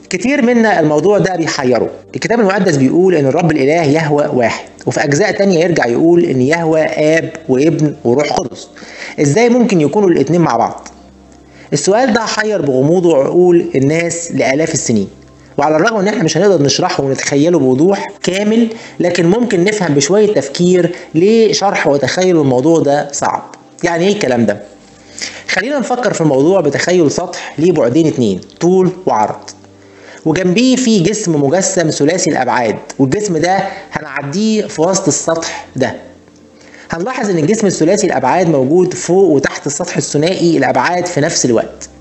كتير منا الموضوع ده بيحيره الكتاب المقدس بيقول ان الرب الاله يهوى واحد وفي اجزاء تانية يرجع يقول ان يهوى اب وابن وروح قدس ازاي ممكن يكونوا الاتنين مع بعض السؤال ده حير بغموضه عقول الناس لالاف السنين وعلى الرغم ان احنا مش هنقدر نشرحه ونتخيله بوضوح كامل لكن ممكن نفهم بشويه تفكير ليه شرح وتخيل الموضوع ده صعب يعني ايه الكلام ده خلينا نفكر في الموضوع بتخيل سطح ليه بعدين اتنين طول وعرض وجنبيه في جسم مجسم ثلاثي الابعاد والجسم ده هنعديه في وسط السطح ده هنلاحظ ان الجسم الثلاثي الابعاد موجود فوق وتحت السطح الثنائي الابعاد في نفس الوقت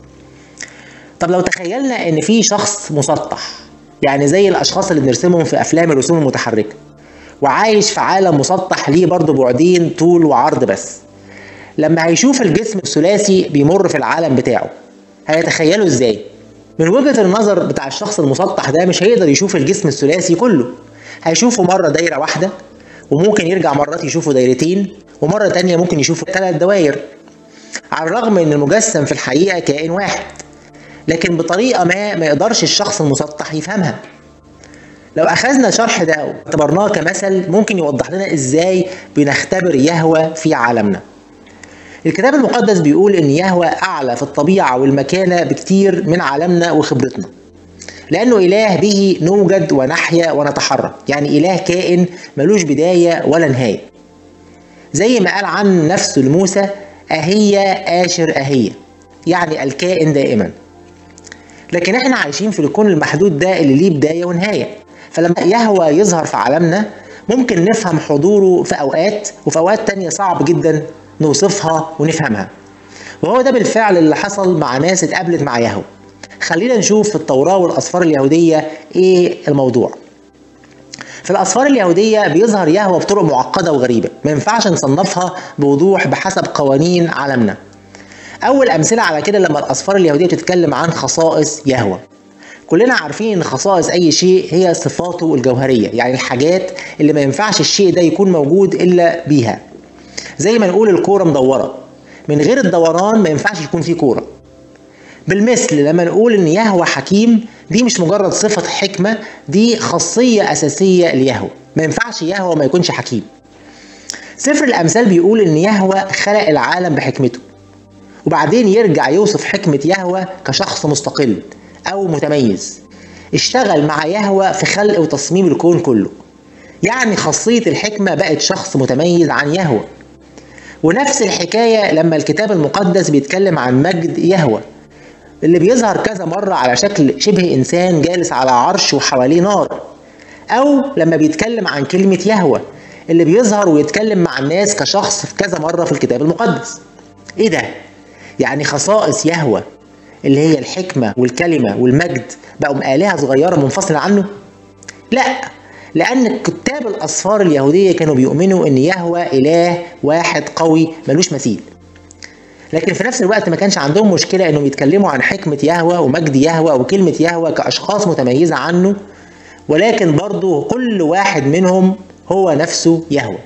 طب لو تخيلنا ان في شخص مسطح يعني زي الاشخاص اللي بنرسمهم في افلام الرسوم المتحركه وعايش في عالم مسطح ليه برضه بعدين طول وعرض بس لما هيشوف الجسم الثلاثي بيمر في العالم بتاعه هيتخيله ازاي من وجهة النظر بتاع الشخص المسطح ده مش هيقدر يشوف الجسم الثلاثي كله هيشوفه مرة دايرة واحدة وممكن يرجع مرات يشوفه دايرتين ومرة تانية ممكن يشوفه ثلاث دوائر على الرغم ان المجسم في الحقيقة كائن واحد لكن بطريقة ما ما يقدرش الشخص المسطح يفهمها لو أخذنا شرح ده واعتبرناه كمثل ممكن يوضح لنا إزاي بنختبر يهوى في عالمنا الكتاب المقدس بيقول ان يهوى اعلى في الطبيعه والمكانه بكتير من عالمنا وخبرتنا لانه اله به نوجد ونحيا ونتحرك يعني اله كائن ملوش بدايه ولا نهايه زي ما قال عن نفسه لموسى اهي اشر اهي يعني الكائن دائما لكن احنا عايشين في الكون المحدود ده اللي ليه بدايه ونهايه فلما يهوى يظهر في عالمنا ممكن نفهم حضوره في اوقات وفي اوقات تانية صعب جدا نوصفها ونفهمها وهو ده بالفعل اللي حصل مع ناس اتقابلت مع يهوه خلينا نشوف في التوراة والأسفار اليهودية إيه الموضوع في الأسفار اليهودية بيظهر يهوه بطرق معقدة وغريبة ما ينفعش نصنفها بوضوح بحسب قوانين عالمنا أول أمثلة على كده لما الأسفار اليهودية بتتكلم عن خصائص يهوه كلنا عارفين ان خصائص اي شيء هي صفاته الجوهريه يعني الحاجات اللي ما ينفعش الشيء ده يكون موجود الا بيها زي ما نقول الكوره مدوره من غير الدوران ما ينفعش يكون في كوره بالمثل لما نقول ان يهوى حكيم دي مش مجرد صفه حكمه دي خاصيه اساسيه ليهوى ما ينفعش يهوى ما يكونش حكيم سفر الامثال بيقول ان يهوى خلق العالم بحكمته وبعدين يرجع يوصف حكمه يهوى كشخص مستقل او متميز اشتغل مع يهوى في خلق وتصميم الكون كله يعني خاصيه الحكمه بقت شخص متميز عن يهوى ونفس الحكاية لما الكتاب المقدس بيتكلم عن مجد يهوى اللي بيظهر كذا مرة على شكل شبه إنسان جالس على عرش وحواليه نار أو لما بيتكلم عن كلمة يهوى اللي بيظهر ويتكلم مع الناس كشخص في كذا مرة في الكتاب المقدس إيه ده؟ يعني خصائص يهوى اللي هي الحكمة والكلمة والمجد بقوا آلهة صغيرة منفصلة عنه؟ لا لأن كتاب الأسفار اليهودية كانوا بيؤمنوا إن يهوى إله واحد قوي ملوش مثيل. لكن في نفس الوقت ما كانش عندهم مشكلة إنهم يتكلموا عن حكمة يهوى ومجد يهوى وكلمة يهوى كأشخاص متميزة عنه ولكن برضه كل واحد منهم هو نفسه يهوى.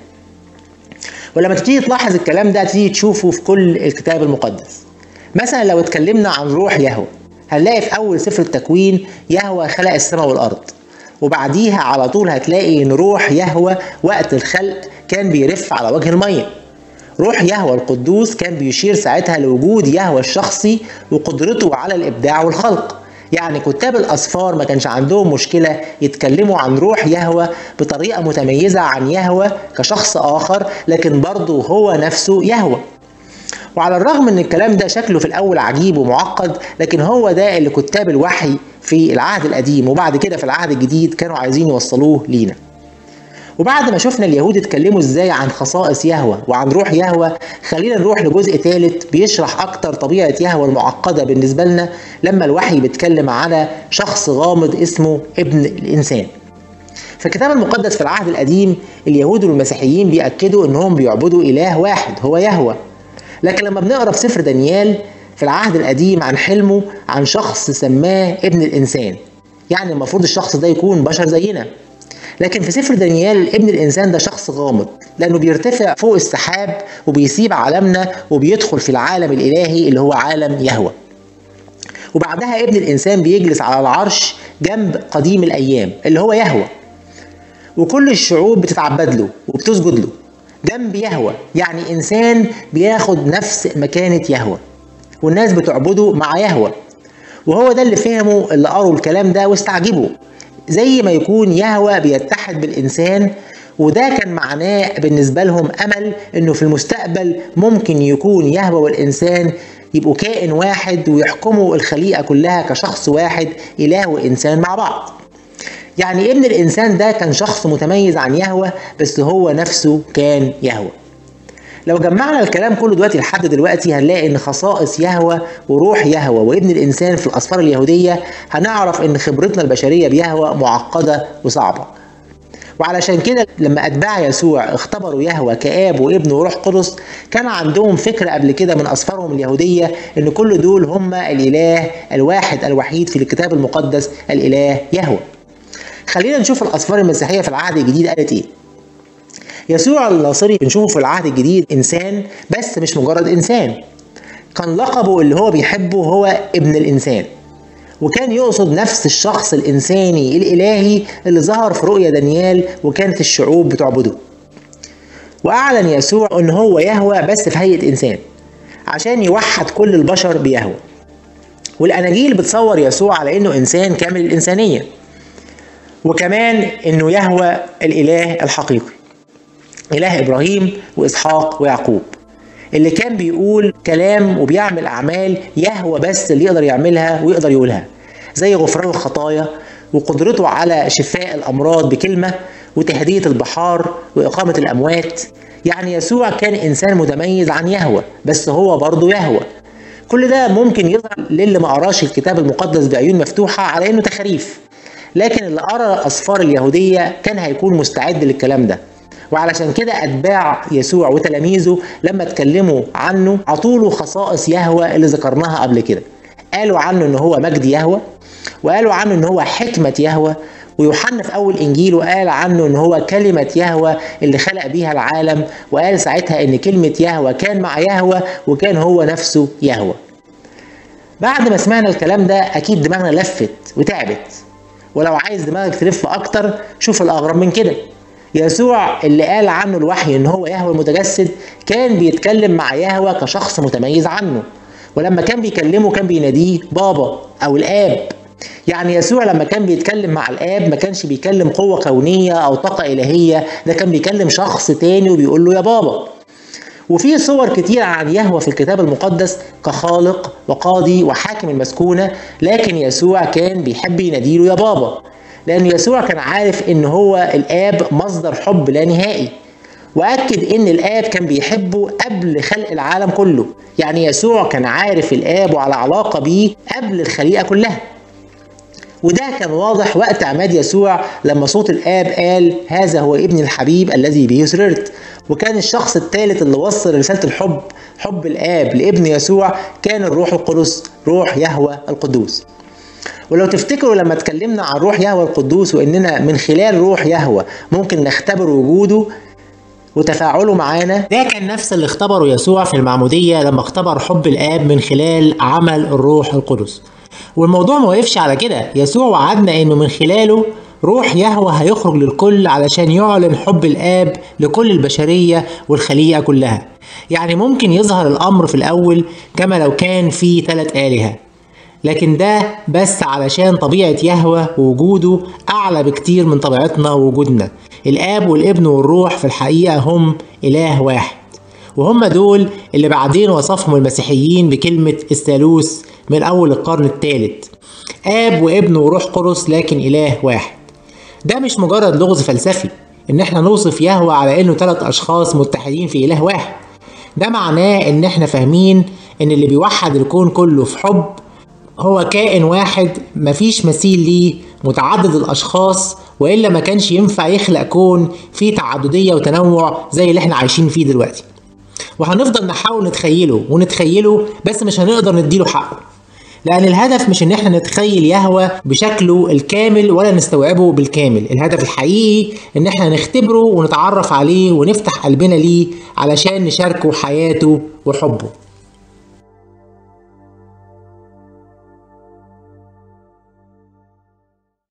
ولما تبتدي تلاحظ الكلام ده تيجي تشوفه في كل الكتاب المقدس. مثلا لو اتكلمنا عن روح يهوى هنلاقي في أول سفر التكوين يهوى خلق السماء والأرض. وبعديها على طول هتلاقي ان روح يهوى وقت الخلق كان بيرف على وجه الميه روح يهوى القدوس كان بيشير ساعتها لوجود يهوى الشخصي وقدرته على الابداع والخلق يعني كتاب الاسفار ما كانش عندهم مشكله يتكلموا عن روح يهوى بطريقه متميزه عن يهوى كشخص اخر لكن برضه هو نفسه يهوى وعلى الرغم ان الكلام ده شكله في الاول عجيب ومعقد لكن هو ده اللي كتاب الوحي في العهد القديم وبعد كده في العهد الجديد كانوا عايزين يوصلوه لينا وبعد ما شفنا اليهود اتكلموا ازاي عن خصائص يهوى وعن روح يهوى خلينا نروح لجزء ثالث بيشرح اكتر طبيعه يهوى المعقده بالنسبه لنا لما الوحي بيتكلم على شخص غامض اسمه ابن الانسان في الكتاب المقدس في العهد القديم اليهود والمسيحيين بيأكدوا انهم بيعبدوا اله واحد هو يهوى لكن لما بنقرا في سفر دانيال في العهد القديم عن حلمه عن شخص سماه ابن الانسان يعني المفروض الشخص ده يكون بشر زينا لكن في سفر دانيال ابن الانسان ده شخص غامض لانه بيرتفع فوق السحاب وبيسيب عالمنا وبيدخل في العالم الالهي اللي هو عالم يهوى وبعدها ابن الانسان بيجلس على العرش جنب قديم الأيام اللي هو يهوى وكل الشعوب بتتعبد له وبتسجد له جنب يهوى يعني إنسان بياخد نفس مكانة يهوى والناس بتعبده مع يهوى وهو ده اللي فهموا اللي قروا الكلام ده واستعجبوا زي ما يكون يهوى بيتحد بالإنسان وده كان معناه بالنسبة لهم أمل إنه في المستقبل ممكن يكون يهوى والإنسان يبقوا كائن واحد ويحكموا الخليقة كلها كشخص واحد إله وإنسان مع بعض يعني ابن الإنسان ده كان شخص متميز عن يهوى بس هو نفسه كان يهوى لو جمعنا الكلام كله دلوقتي لحد دلوقتي هنلاقي ان خصائص يهوى وروح يهوى وابن الانسان في الاسفار اليهوديه هنعرف ان خبرتنا البشريه بيهوى معقده وصعبه وعلشان كده لما اتباع يسوع اختبروا يهوى كاب وابن وروح قدس كان عندهم فكره قبل كده من اسفارهم اليهوديه ان كل دول هم الاله الواحد الوحيد في الكتاب المقدس الاله يهوى خلينا نشوف الاسفار المسيحيه في العهد الجديد قالت ايه يسوع الناصري بنشوفه في العهد الجديد انسان بس مش مجرد انسان كان لقبه اللي هو بيحبه هو ابن الانسان وكان يقصد نفس الشخص الانساني الالهي اللي ظهر في رؤيا دانيال وكانت الشعوب بتعبده واعلن يسوع ان هو يهوى بس في هيئه انسان عشان يوحد كل البشر بيهوى والاناجيل بتصور يسوع على انه انسان كامل الانسانيه وكمان انه يهوى الاله الحقيقي اله ابراهيم واسحاق ويعقوب اللي كان بيقول كلام وبيعمل اعمال يهوى بس اللي يقدر يعملها ويقدر يقولها زي غفران الخطايا وقدرته على شفاء الامراض بكلمه وتهديه البحار واقامه الاموات يعني يسوع كان انسان متميز عن يهوى بس هو برضه يهوى كل ده ممكن يظهر للي ما قراش الكتاب المقدس بعيون مفتوحه على انه تخاريف لكن اللي قرا الاسفار اليهوديه كان هيكون مستعد للكلام ده وعلشان كده اتباع يسوع وتلاميذه لما اتكلموا عنه عطوله خصائص يهوى اللي ذكرناها قبل كده قالوا عنه ان هو مجد يهوى وقالوا عنه ان هو حكمة يهوى ويوحنا في اول انجيله قال عنه ان هو كلمة يهوى اللي خلق بيها العالم وقال ساعتها ان كلمة يهوى كان مع يهوى وكان هو نفسه يهوى بعد ما سمعنا الكلام ده اكيد دماغنا لفت وتعبت ولو عايز دماغك تلف اكتر شوف الاغرب من كده يسوع اللي قال عنه الوحي ان هو يهوى المتجسد كان بيتكلم مع يهوى كشخص متميز عنه ولما كان بيكلمه كان بيناديه بابا او الاب يعني يسوع لما كان بيتكلم مع الاب ما كانش بيكلم قوه كونيه او طاقه الهيه ده كان بيكلم شخص تاني وبيقول له يا بابا وفي صور كتير عن يهوى في الكتاب المقدس كخالق وقاضي وحاكم المسكونة لكن يسوع كان بيحب يناديله يا بابا لأن يسوع كان عارف إن هو الآب مصدر حب لا نهائي وأكد إن الآب كان بيحبه قبل خلق العالم كله يعني يسوع كان عارف الآب وعلى علاقة بيه قبل الخليقة كلها وده كان واضح وقت عماد يسوع لما صوت الآب قال هذا هو ابن الحبيب الذي به سررت وكان الشخص الثالث اللي وصل رسالة الحب حب الآب لابن يسوع كان الروح القدس روح يهوى القدوس ولو تفتكروا لما اتكلمنا عن روح يهوى القدوس واننا من خلال روح يهوى ممكن نختبر وجوده وتفاعله معانا ده كان نفس اللي اختبره يسوع في المعمودية لما اختبر حب الآب من خلال عمل الروح القدس والموضوع ما وقفش على كده يسوع وعدنا انه من خلاله روح يهوى هيخرج للكل علشان يعلن حب الآب لكل البشرية والخليقة كلها يعني ممكن يظهر الأمر في الأول كما لو كان في ثلاث آلهة لكن ده بس علشان طبيعة يهوى ووجوده أعلى بكتير من طبيعتنا ووجودنا الآب والابن والروح في الحقيقة هم إله واحد وهم دول اللي بعدين وصفهم المسيحيين بكلمة الثالوث من أول القرن الثالث آب وابن وروح قدس لكن إله واحد ده مش مجرد لغز فلسفي إن إحنا نوصف يهوى على إنه ثلاث أشخاص متحدين في إله واحد ده معناه إن إحنا فاهمين إن اللي بيوحد الكون كله في حب هو كائن واحد مفيش مثيل ليه متعدد الأشخاص وإلا ما كانش ينفع يخلق كون فيه تعددية وتنوع زي اللي إحنا عايشين فيه دلوقتي وهنفضل نحاول نتخيله ونتخيله بس مش هنقدر نديله حقه لأن الهدف مش إن إحنا نتخيل يهوى بشكله الكامل ولا نستوعبه بالكامل، الهدف الحقيقي إن إحنا نختبره ونتعرف عليه ونفتح قلبنا ليه علشان نشاركه حياته وحبه.